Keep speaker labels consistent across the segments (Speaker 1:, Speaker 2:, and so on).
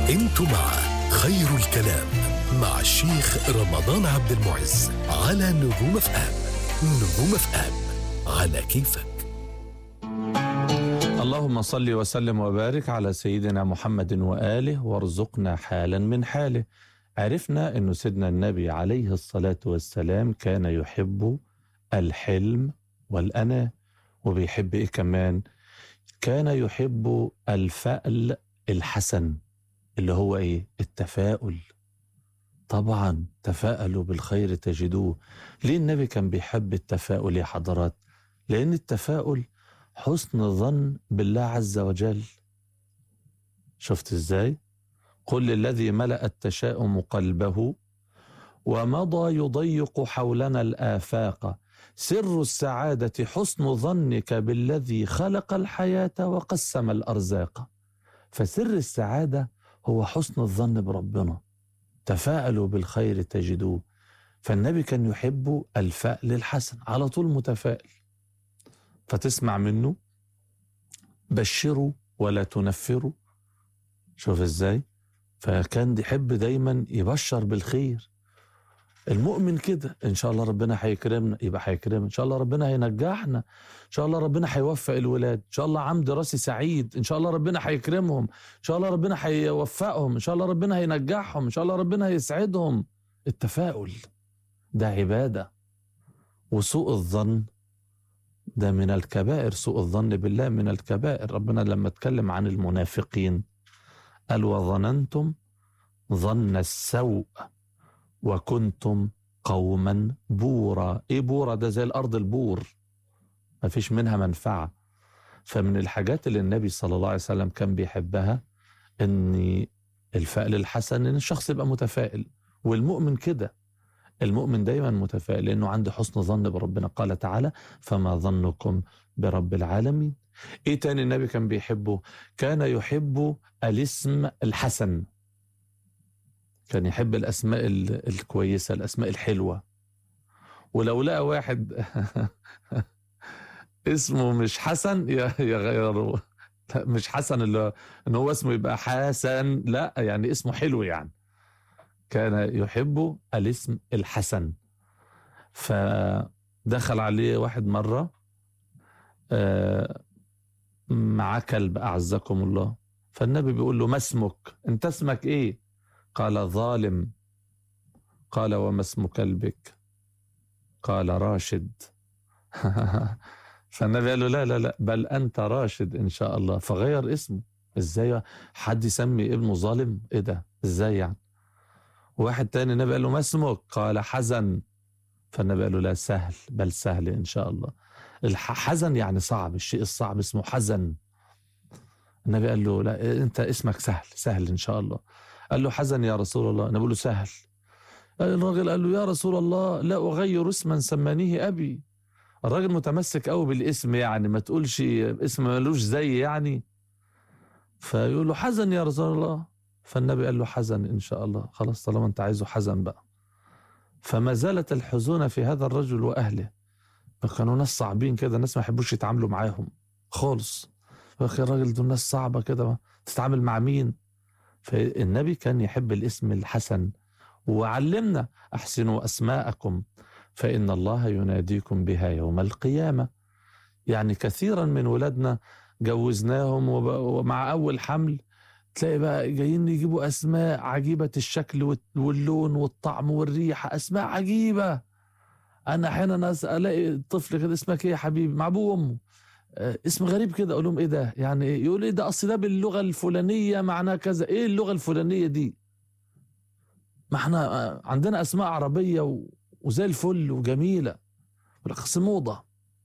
Speaker 1: انتم مع خير الكلام مع الشيخ رمضان عبد المعز على نجوم اف ام نجوم اف ام على كيفك
Speaker 2: اللهم صل وسلم وبارك على سيدنا محمد وآله وارزقنا حالا من حاله عرفنا أن سيدنا النبي عليه الصلاة والسلام كان يحب الحلم والأنا وبيحب إيه كمان كان يحب الفأل الحسن اللي هو إيه التفاؤل طبعا تفاءلوا بالخير تجدوه ليه النبي كان بيحب التفاؤل يا حضرات لأن التفاؤل حسن الظن بالله عز وجل شفت ازاي قل الذي ملأ التشاؤم قلبه ومضى يضيق حولنا الآفاق سر السعادة حسن ظنك بالذي خلق الحياة وقسم الأرزاق فسر السعادة هو حسن الظن بربنا تفاءلوا بالخير تجدوه فالنبي كان يحب الفأل الحسن على طول متفائل فتسمع منه بشروا ولا تنفروا شوف ازاي فكان يحب دايما يبشر بالخير المؤمن كده ان شاء الله ربنا هيكرمنا يبقى هيكرمنا ان شاء الله ربنا هينجحنا ان شاء الله ربنا هيوفق الولاد ان شاء الله عام دراسي سعيد ان شاء الله ربنا هيكرمهم ان شاء الله ربنا هيوفقهم ان شاء الله ربنا هينجحهم ان شاء الله ربنا هيسعدهم التفاؤل ده عباده وسوء الظن ده من الكبائر سوء الظن بالله من الكبائر ربنا لما اتكلم عن المنافقين قال وظننتم ظن السوء وكنتم قوما بورا ايه بورا ده زي الارض البور ما فيش منها منفعة فمن الحاجات اللي النبي صلى الله عليه وسلم كان بيحبها ان الفأل الحسن ان الشخص يبقى متفائل والمؤمن كده المؤمن دايما متفائل لانه عنده حسن ظن بربنا قال تعالى فما ظنكم برب العالمين ايه تاني النبي كان بيحبه كان يحب الاسم الحسن كان يحب الاسماء ال- الكويسه الاسماء الحلوه ولو لقى واحد اسمه مش حسن ي- يغيره لا مش حسن اللي ان هو اسمه يبقى حسن لا يعني اسمه حلو يعني كان يحب الاسم الحسن فدخل عليه واحد مرة آه، مع كلب أعزكم الله فالنبي بيقول له ما اسمك انت اسمك ايه قال ظالم قال وما اسم كلبك قال راشد فالنبي قال له لا لا لا بل أنت راشد إن شاء الله فغير اسمه ازاي حد يسمي ابنه ظالم ايه ده ازاي يعني واحد تاني النبي قال له ما اسمك قال حزن فالنبي قال له لا سهل بل سهل ان شاء الله الحزن يعني صعب الشيء الصعب اسمه حزن النبي قال له لا انت اسمك سهل سهل ان شاء الله قال له حزن يا رسول الله النبي قال له سهل الراجل قال له يا رسول الله لا اغير اسما سمانيه ابي الراجل متمسك قوي بالاسم يعني ما تقولش اسم ملوش زي يعني فيقول له حزن يا رسول الله فالنبي قال له حزن ان شاء الله خلاص طالما انت عايزه حزن بقى فما زالت الحزونة في هذا الرجل واهله فكانوا ناس صعبين كده ناس ما يحبوش يتعاملوا معاهم خالص يا اخي الراجل دول ناس صعبة كده تتعامل مع مين فالنبي كان يحب الاسم الحسن وعلمنا احسنوا اسماءكم فان الله يناديكم بها يوم القيامة يعني كثيرا من ولادنا جوزناهم وب- ومع اول حمل تلاقي بقى جايين يجيبوا اسماء عجيبه الشكل وال- واللون والطعم والريحه اسماء عجيبه انا احيانا أس- الاقي طفل كده اسمك ايه يا حبيبي مع ابوه وامه آه، اسم غريب كده اقول لهم ايه ده يعني إيه؟ يقول ايه ده اصل ده باللغه الفلانيه معناه كذا ايه اللغه الفلانيه دي ما احنا آه، عندنا اسماء عربيه و- وزي الفل وجميله بس موضه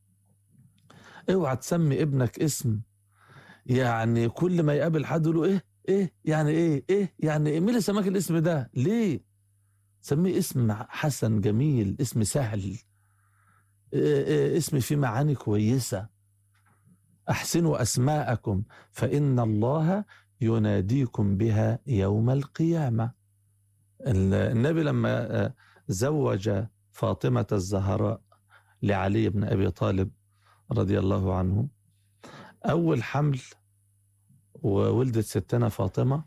Speaker 2: اوعى تسمي ابنك اسم يعني كل ما يقابل حد يقول له ايه ايه يعني ايه ايه يعني ايه مين اللي سماك الاسم ده ليه سميه اسم حسن جميل اسم سهل إيه إيه اسم فيه معاني كويسة أحسنوا أسماءكم فإن الله يناديكم بها يوم القيامة ال- النبي لما آه، زوج فاطمة الزهراء لعلي بن أبي طالب رضي الله عنه أول حمل وولدت ستنا فاطمة